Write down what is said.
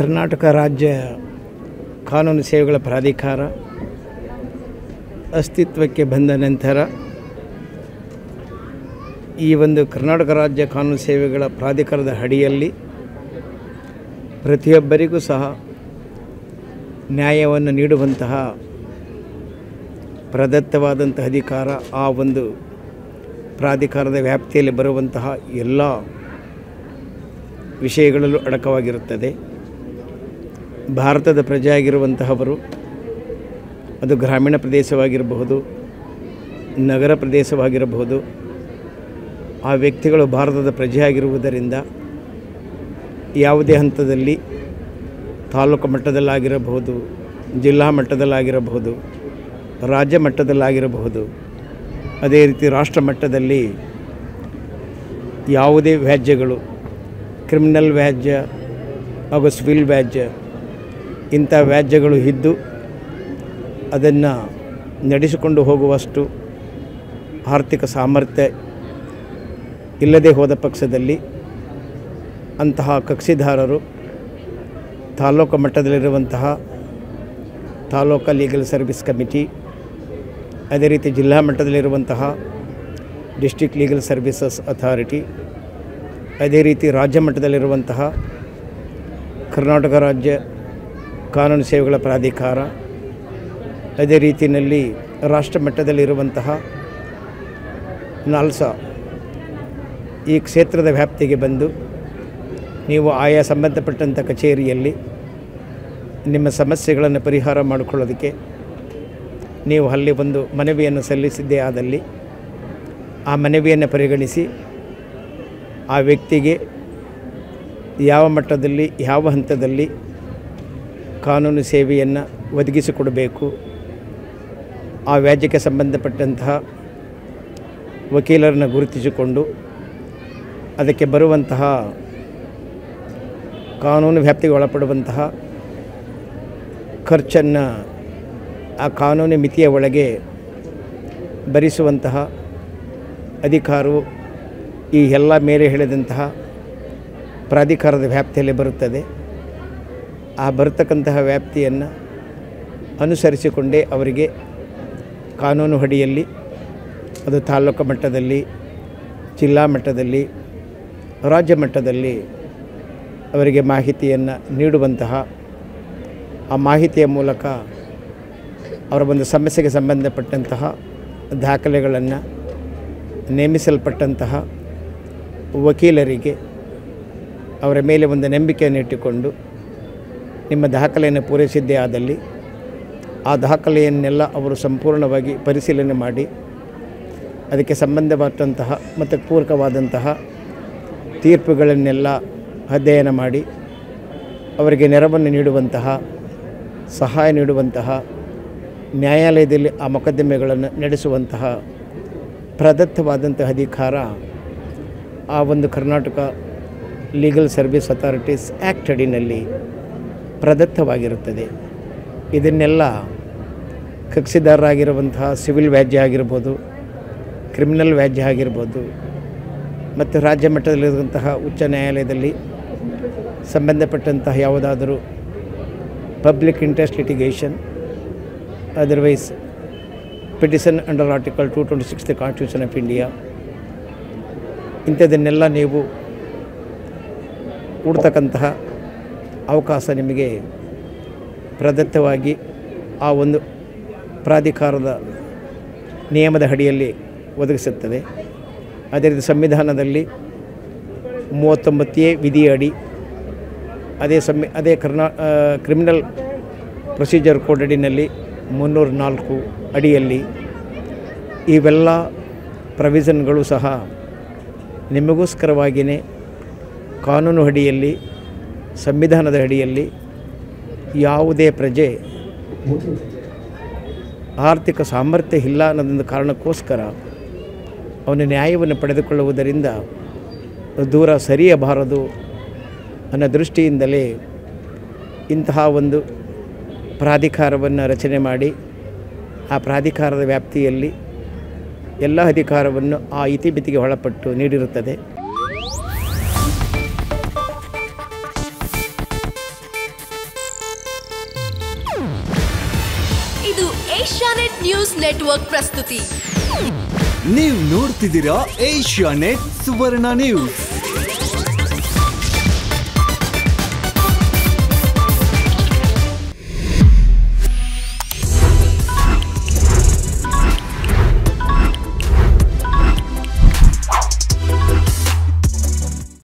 ಕರ್ನಾಟಕ ರಾಜ್ಯ ಕಾನೂನು ಸೇವೆಗಳ ಪ್ರಾಧಿಕಾರ ಅಸ್ತಿತ್ವಕ್ಕೆ ಬಂದ ನಂತರ ಈ ಒಂದು ಕರ್ನಾಟಕ ರಾಜ್ಯ ಕಾನೂನು ಸೇವೆಗಳ ಪ್ರಾಧಿಕಾರದ ಅಡಿಯಲ್ಲಿ ಪ್ರತಿಯೊಬ್ಬರಿಗೂ ಸಹ ನ್ಯಾಯವನ್ನು ನೀಡುವಂತಹ ಪ್ರದತ್ತವಾದಂಥ ಅಧಿಕಾರ ಆ ಒಂದು ಪ್ರಾಧಿಕಾರದ ವ್ಯಾಪ್ತಿಯಲ್ಲಿ ಬರುವಂತಹ ಎಲ್ಲ ವಿಷಯಗಳಲ್ಲೂ ಅಡಕವಾಗಿರುತ್ತದೆ ಭಾರತದ ಪ್ರಜೆಯಾಗಿರುವಂತಹವರು ಅದು ಗ್ರಾಮೀಣ ಪ್ರದೇಶವಾಗಿರಬಹುದು ನಗರ ಪ್ರದೇಶವಾಗಿರಬಹುದು ಆ ವ್ಯಕ್ತಿಗಳು ಭಾರತದ ಪ್ರಜೆಯಾಗಿರುವುದರಿಂದ ಯಾವುದೇ ಹಂತದಲ್ಲಿ ತಾಲೂಕು ಮಟ್ಟದಲ್ಲಾಗಿರಬಹುದು ಜಿಲ್ಲಾ ಮಟ್ಟದಲ್ಲಾಗಿರಬಹುದು ರಾಜ್ಯ ಮಟ್ಟದಲ್ಲಾಗಿರಬಹುದು ಅದೇ ರೀತಿ ರಾಷ್ಟ್ರ ಮಟ್ಟದಲ್ಲಿ ಯಾವುದೇ ವ್ಯಾಜ್ಯಗಳು ಕ್ರಿಮಿನಲ್ ವ್ಯಾಜ್ಯ ಹಾಗೂ ಸಿವಿಲ್ ವ್ಯಾಜ್ಯ ಇಂಥ ವ್ಯಾಜ್ಯಗಳು ಇದ್ದು ಅದನ್ನು ನಡೆಸಿಕೊಂಡು ಹೋಗುವಷ್ಟು ಆರ್ಥಿಕ ಸಾಮರ್ಥ್ಯ ಇಲ್ಲದೆ ಹೋದ ಪಕ್ಷದಲ್ಲಿ ಅಂತಹ ಕಕ್ಷಿದಾರರು ತಾಲೂಕು ಮಟ್ಟದಲ್ಲಿರುವಂತಹ ತಾಲೂಕು ಲೀಗಲ್ ಸರ್ವಿಸ್ ಕಮಿಟಿ ಅದೇ ರೀತಿ ಜಿಲ್ಲಾ ಮಟ್ಟದಲ್ಲಿರುವಂತಹ ಡಿಸ್ಟ್ರಿಕ್ಟ್ ಲೀಗಲ್ ಸರ್ವಿಸಸ್ ಅಥಾರಿಟಿ ಅದೇ ರೀತಿ ರಾಜ್ಯ ಮಟ್ಟದಲ್ಲಿರುವಂತಹ ಕರ್ನಾಟಕ ರಾಜ್ಯ ಕಾನೂನು ಸೇವೆಗಳ ಪ್ರಾಧಿಕಾರ ಅದೇ ರೀತಿಯಲ್ಲಿ ರಾಷ್ಟ್ರ ಮಟ್ಟದಲ್ಲಿರುವಂತಹ ನಾಲ್ಸ ಈ ಕ್ಷೇತ್ರದ ವ್ಯಾಪ್ತಿಗೆ ಬಂದು ನೀವು ಆಯಾ ಸಂಬಂಧಪಟ್ಟಂಥ ಕಚೇರಿಯಲ್ಲಿ ನಿಮ್ಮ ಸಮಸ್ಯೆಗಳನ್ನು ಪರಿಹಾರ ಮಾಡಿಕೊಳ್ಳೋದಕ್ಕೆ ನೀವು ಅಲ್ಲಿ ಒಂದು ಮನವಿಯನ್ನು ಸಲ್ಲಿಸಿದ್ದೇ ಆದಲ್ಲಿ ಆ ಮನವಿಯನ್ನು ಪರಿಗಣಿಸಿ ಆ ವ್ಯಕ್ತಿಗೆ ಯಾವ ಮಟ್ಟದಲ್ಲಿ ಯಾವ ಹಂತದಲ್ಲಿ ಕಾನೂನು ಸೇವೆಯನ್ನು ಒದಗಿಸಿಕೊಡಬೇಕು ಆ ವ್ಯಾಜ್ಯಕ್ಕೆ ಸಂಬಂಧಪಟ್ಟಂತಹ ವಕೀಲರನ್ನು ಗುರುತಿಸಿಕೊಂಡು ಅದಕ್ಕೆ ಬರುವಂತಹ ಕಾನೂನು ವ್ಯಾಪ್ತಿಗೆ ಒಳಪಡುವಂತಹ ಖರ್ಚನ್ನು ಆ ಕಾನೂನು ಮಿತಿಯ ಒಳಗೆ ಭರಿಸುವಂತಹ ಅಧಿಕಾರವು ಈ ಎಲ್ಲ ಮೇಲೆ ಹೇಳಿದಂತಹ ಪ್ರಾಧಿಕಾರದ ವ್ಯಾಪ್ತಿಯಲ್ಲಿ ಬರುತ್ತದೆ ಆ ಬರತಕ್ಕಂತಹ ವ್ಯಾಪ್ತಿಯನ್ನು ಅನುಸರಿಸಿಕೊಂಡೇ ಅವರಿಗೆ ಕಾನೂನು ಅಡಿಯಲ್ಲಿ ಅದು ತಾಲೂಕು ಮಟ್ಟದಲ್ಲಿ ಜಿಲ್ಲಾ ಮಟ್ಟದಲ್ಲಿ ರಾಜ್ಯ ಮಟ್ಟದಲ್ಲಿ ಅವರಿಗೆ ಮಾಹಿತಿಯನ್ನು ನೀಡುವಂತಹ ಆ ಮಾಹಿತಿಯ ಮೂಲಕ ಅವರ ಒಂದು ಸಮಸ್ಯೆಗೆ ಸಂಬಂಧಪಟ್ಟಂತಹ ದಾಖಲೆಗಳನ್ನು ನೇಮಿಸಲ್ಪಟ್ಟಂತಹ ವಕೀಲರಿಗೆ ಅವರ ಮೇಲೆ ಒಂದು ನಂಬಿಕೆಯನ್ನು ಇಟ್ಟುಕೊಂಡು ನಿಮ್ಮ ದಾಖಲೆಯನ್ನು ಪೂರೈಸಿದ್ದೇ ಆದಲ್ಲಿ ಆ ದಾಖಲೆಯನ್ನೆಲ್ಲ ಅವರು ಸಂಪೂರ್ಣವಾಗಿ ಪರಿಶೀಲನೆ ಮಾಡಿ ಅದಕ್ಕೆ ಸಂಬಂಧಪಟ್ಟಂತಹ ಮತ್ತು ಪೂರಕವಾದಂತಹ ತೀರ್ಪುಗಳನ್ನೆಲ್ಲ ಅಧ್ಯಯನ ಮಾಡಿ ಅವರಿಗೆ ನೆರವನ್ನು ನೀಡುವಂತಹ ಸಹಾಯ ನೀಡುವಂತಹ ನ್ಯಾಯಾಲಯದಲ್ಲಿ ಆ ಮೊಕದ್ದಮೆಗಳನ್ನು ನಡೆಸುವಂತಹ ಪ್ರದತ್ತವಾದಂತಹ ಅಧಿಕಾರ ಆ ಒಂದು Karnataka legal service authorities act ಅಡಿನಲ್ಲಿ ಪ್ರದತ್ತವಾಗಿರುತ್ತದೆ ಇದನ್ನೆಲ್ಲ ಕಕ್ಷಿದಾರರಾಗಿರುವಂತಹ ಸಿವಿಲ್ ವ್ಯಾಜ್ಯ ಆಗಿರ್ಬೋದು ಕ್ರಿಮಿನಲ್ ವ್ಯಾಜ್ಯ ಆಗಿರ್ಬೋದು ಮತ್ತು ರಾಜ್ಯ ಮಟ್ಟದಲ್ಲಿರುವಂತಹ ಉಚ್ಚ ನ್ಯಾಯಾಲಯದಲ್ಲಿ ಸಂಬಂಧಪಟ್ಟಂತಹ ಯಾವುದಾದರೂ public interest litigation otherwise petition under article two twenty six the constitution of India ಇಂಥದ್ದನ್ನೆಲ್ಲ ನೀವು ಕೊಡ್ತಕ್ಕಂತಹ ಅವಕಾಶ ನಿಮಗೆ ಪ್ರದತ್ತವಾಗಿ ಆ ಒಂದು ಪ್ರಾಧಿಕಾರದ ನಿಯಮದ ಅಡಿಯಲ್ಲಿ ಒದಗಿಸುತ್ತದೆ ಅದೇ ರೀತಿ ಸಂವಿಧಾನದಲ್ಲಿ ಮೂವತ್ತೊಂಬತ್ತೇ ವಿಧಿಯ ಅಡಿ ಅದೇ ಸಂವಿ ಅದೇ ಕರ್ನಾ ಕ್ರಿಮಿನಲ್ ಪ್ರೊಸೀಜರ್ ಕೋಡ್ ಅಡಿನಲ್ಲಿ ಮುನ್ನೂರ ನಾಲ್ಕು ಅಡಿಯಲ್ಲಿ ಇವೆಲ್ಲ ಪ್ರವಿಷನ್ಗಳು ಸಹ ನಿಮಗೋಸ್ಕರವಾಗಿಯೇ ಕಾನೂನು ಅಡಿಯಲ್ಲಿ ಸಂವಿಧಾನದ ಅಡಿಯಲ್ಲಿ ಯಾವುದೇ ಪ್ರಜೆ ಆರ್ಥಿಕ ಸಾಮರ್ಥ್ಯ ಇಲ್ಲ ಅನ್ನೋದೊಂದು ಕಾರಣಕ್ಕೋಸ್ಕರ ಅವನ ನ್ಯಾಯವನ್ನು ಪಡೆದುಕೊಳ್ಳುವುದರಿಂದ ದೂರ ಸರಿಯಬಾರದು ಅನ್ನೋ ದೃಷ್ಟಿಯಿಂದಲೇ ಇಂತಹ ಒಂದು ಪ್ರಾಧಿಕಾರವನ್ನು ರಚನೆ ಮಾಡಿ ಆ ಪ್ರಾಧಿಕಾರದ ವ್ಯಾಪ್ತಿಯಲ್ಲಿ ಎಲ್ಲ ಅಧಿಕಾರವನ್ನು ಆ ಇತಿಮಿತಿಗೆ ಒಳಪಟ್ಟು ನೀಡಿರುತ್ತದೆ ಇದು ಏಷ್ಯಾನೆಟ್ ನ್ಯೂಸ್ ನೆಟ್ವರ್ಕ್ ಪ್ರಸ್ತುತಿ ನೀವು ನೋಡ್ತಿದ್ದೀರಾ ಏಷ್ಯಾ ನೆಟ್ ಸುವರ್ಣ ನ್ಯೂಸ್